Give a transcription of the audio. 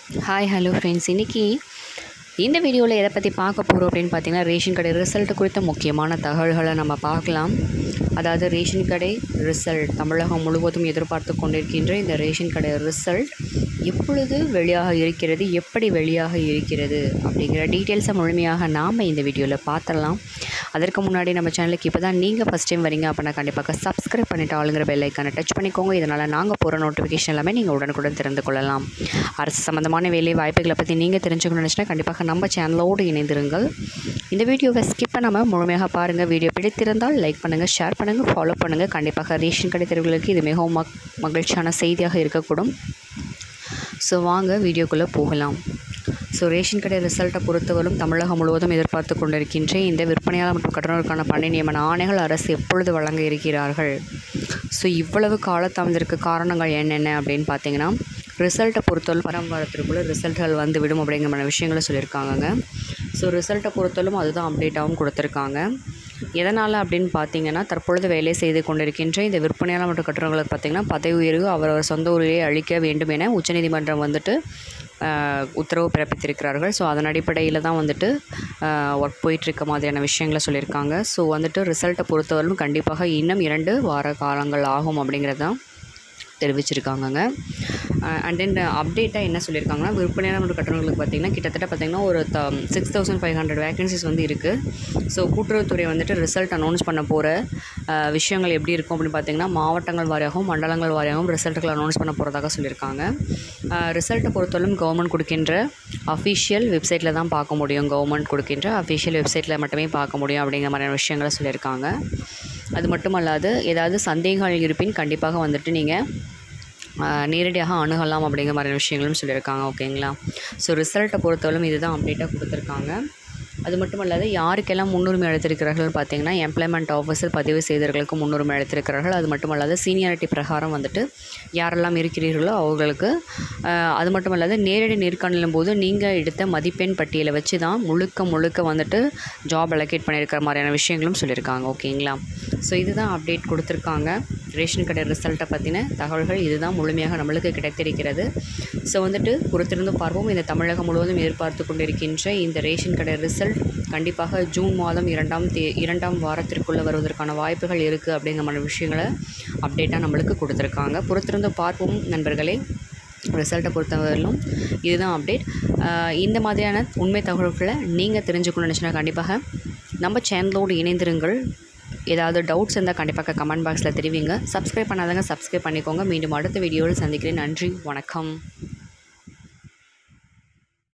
hi hello friends இன்றைக்கி இந்த வீடியோவில் எதை பற்றி பார்க்க போகிறோம் அப்படின்னு பார்த்தீங்கன்னா ரேஷன் கடை ரிசல்ட் குறித்த முக்கியமான தகவல்களை நம்ம பார்க்கலாம் அதாவது ரேஷன் கடை ரிசல்ட் தமிழகம் முழுவதும் எதிர்பார்த்து கொண்டிருக்கின்ற இந்த ரேஷன் கடை ரிசல்ட் எப்பொழுது வெளியாக இருக்கிறது எப்படி வெளியாக இருக்கிறது அப்படிங்கிற டீட்டெயில்ஸை முழுமையாக நாம் இந்த வீடியோவில் பார்த்துடலாம் அதற்கு முன்னாடி நம்ம சேனலுக்கு இப்போ தான் நீங்கள் ஃபஸ்ட் டைம் வரீங்க அப்படின்னா கண்டிப்பாக சப்ஸ்கிரைப் பண்ணிட்டு ஆளுங்கிற பெல் ஐக்கானை டச் பண்ணிக்கோங்க இதனால் நாங்கள் போகிற நோட்டிஃபிகேஷன் எல்லாமே நீங்கள் உடனுக்குடன் தெரிந்து கொள்ளலாம் அரசு சம்மந்தமான வேலை வாய்ப்புகளை பற்றி நீங்கள் தெரிஞ்சுக்கணும்னு நினச்சினா கண்டிப்பாக நம்ம சேனலோடு இணைந்திருங்கள் இந்த வீடியோவை ஸ்கிப் பண்ணாமல் முழுமையாக பாருங்கள் வீடியோ பிடித்திருந்தால் லைக் பண்ணுங்கள் ஷேர் பண்ணுங்கள் ஃபாலோ பண்ணுங்கள் கண்டிப்பாக ரேஷன் கடை தெருவுகளுக்கு இது மிகவும் மக் மகிழ்ச்சியான செய்தியாக இருக்கக்கூடும் ஸோ வாங்க வீடியோக்குள்ளே போகலாம் ஸோ ரேஷன் கடை ரிசல்ட்டை பொறுத்தவரையும் தமிழகம் முழுவதும் எதிர்பார்த்து கொண்டிருக்கின்ற இந்த விற்பனையாளர் மற்றும் கட்டணருக்கான பணி நியமன ஆணைகள் அரசு எப்பொழுது வழங்க இருக்கிறார்கள் ஸோ இவ்வளவு காலதாமதத்திற்கு காரணங்கள் என்னென்ன அப்படின்னு பார்த்தீங்கன்னா ரிசல்ட்டை பொறுத்தவரை வரும் வாரத்திற்குள்ளே ரிசல்ட்கள் வந்து விடும் அப்படிங்கிற மாதிரி விஷயங்களை சொல்லியிருக்காங்கங்க ஸோ ரிசல்ட்டை பொறுத்தவரையும் அதுதான் அப்டேட்டாகவும் கொடுத்துருக்காங்க எதனால் அப்படின்னு பார்த்தீங்கன்னா தற்பொழுது வேலை செய்து கொண்டிருக்கின்ற இந்த விற்பனையாளர் மற்றும் கட்டுறவங்களுக்கு பார்த்தீங்கன்னா பதவி உயர்வு அவரவர் சொந்த ஊரிலே அளிக்க வேண்டும் என உச்சநீதிமன்றம் வந்துட்டு ஆஹ், உத்தரவு பிறப்பித்திருக்கிறார்கள் ஸோ அதன் அடிப்படையில் தான் வந்துட்டு ஒர்க் போயிட்டுருக்க மாதிரியான விஷயங்களை சொல்லியிருக்காங்க ஸோ வந்துட்டு ரிசல்ட்டை பொறுத்தவரைக்கும் கண்டிப்பாக இன்னும் இரண்டு வார காலங்கள் ஆகும் அப்படிங்கிறது தான் தெரிவிச்சிருக்காங்கங்க அண்ட் தென் அப்டேட்டாக என்ன சொல்லியிருக்காங்கன்னா விற்பனையாளர் மற்றும் கட்டணங்களுக்கு பார்த்திங்கன்னா கிட்டத்தட்ட பார்த்திங்கன்னா ஒரு த six thousand five hundred vacancies வந்து இருக்குது ஸோ கூட்டுறவுத்துறை வந்துட்டு ரிசல்ட் அனௌன்ஸ் பண்ண போகிற விஷயங்கள் எப்படி இருக்கும் அப்படின்னு பார்த்தீங்கன்னா மாவட்டங்கள் வாரியாகவும் மண்டலங்கள் வாரியாகவும் ரிசல்ட்டுகள் அனௌன்ஸ் பண்ண போகிறதாக சொல்லியிருக்காங்க ரிசல்ட்டை பொறுத்தவரைக்கும் கவர்மெண்ட் கொடுக்கின்ற அஃபிஷியல் வெப்சைட்டில் தான் பார்க்க முடியும் கவர்மெண்ட் கொடுக்கின்ற அஃபிஷியல் வெப்சைட்டில் மட்டுமே பார்க்க முடியும் அப்படிங்கிற மாதிரியான விஷயங்களை சொல்லியிருக்காங்க அது மட்டும் அல்லாது ஏதாவது சந்தேகங்கள் இருப்பின் கண்டிப்பாக வந்துட்டு நீங்கள் நேரடியாக அணுகலாம் அப்படிங்கிற மாதிரியான விஷயங்களும் சொல்லியிருக்காங்க ஓகேங்களா ஸோ ரிசல்ட்டை பொறுத்தவரைக்கும் இதுதான் அப்டேட்டாக கொடுத்துருக்காங்க அது மட்டும் அல்லாது யாருக்கெல்லாம் முன்னுரிமை அளித்திருக்கிறார்கள் பார்த்தீங்கன்னா எம்ப்ளாய்மெண்ட் ஆஃபீஸில் பதிவு செய்தவர்களுக்கு முன்னுரிமை அளித்திருக்கிறார்கள் அது மட்டும் அல்லாது சீனியாரிட்டி பிரகாரம் வந்துட்டு யாரெல்லாம் இருக்கிறீர்களோ அவர்களுக்கு ஆஹ், அது மட்டும் அல்லாது நேரடி நேர்காணலும் போது நீங்கள் எடுத்த மதிப்பெண் பட்டியலை வச்சு தான் முழுக்க முழுக்க வந்துட்டு ஜாப் அலோகேட் பண்ணியிருக்கிற மாதிரியான விஷயங்களும் சொல்லியிருக்காங்க ஓகேங்களா ஸோ இதுதான் அப்டேட் கொடுத்துருக்காங்க ரேஷன் கடை ரிசல்ட்டை பற்றின தகவல்கள் இதுதான் முழுமையாக நம்மளுக்கு கிடைத்திருக்கிறது ஸோ வந்துட்டு பொறுத்திருந்து பார்ப்போம் இந்த தமிழகம் முழுவதும் எதிர்பார்த்து கொண்டிருக்கின்ற இந்த ரேஷன் கடை ரிசல்ட் கண்டிப்பாக ஜூன் மாதம் இரண்டாம் தே இரண்டாம் வாரத்திற்குள்ளே வருவதற்கான வாய்ப்புகள் இருக்குது அப்படிங்கிற மாதிரி விஷயங்களை அப்டேட்டாக நம்மளுக்கு கொடுத்துருக்காங்க பொறுத்திருந்து பார்ப்போம் நண்பர்களே ரிசல்ட்டை பொறுத்தவரையிலும் இதுதான் அப்டேட் இந்த மாதிரியான உண்மை தகவல்களை நீங்கள் தெரிஞ்சுக்கணும்னு நினச்சினா கண்டிப்பாக நம்ம சேனலோடு இணைந்திருங்கள் ஏதாவது டவுட்ஸ் இருந்தால் கண்டிப்பாக கமெண்ட் பாக்ஸில் தெரிவிங்க சப்ஸ்கிரைப் பண்ணாதவங்க சப்ஸ்கிரைப் பண்ணிக்கோங்க மீண்டும் அடுத்த வீடியோவில் சந்திக்கிறேன் நன்றி வணக்கம்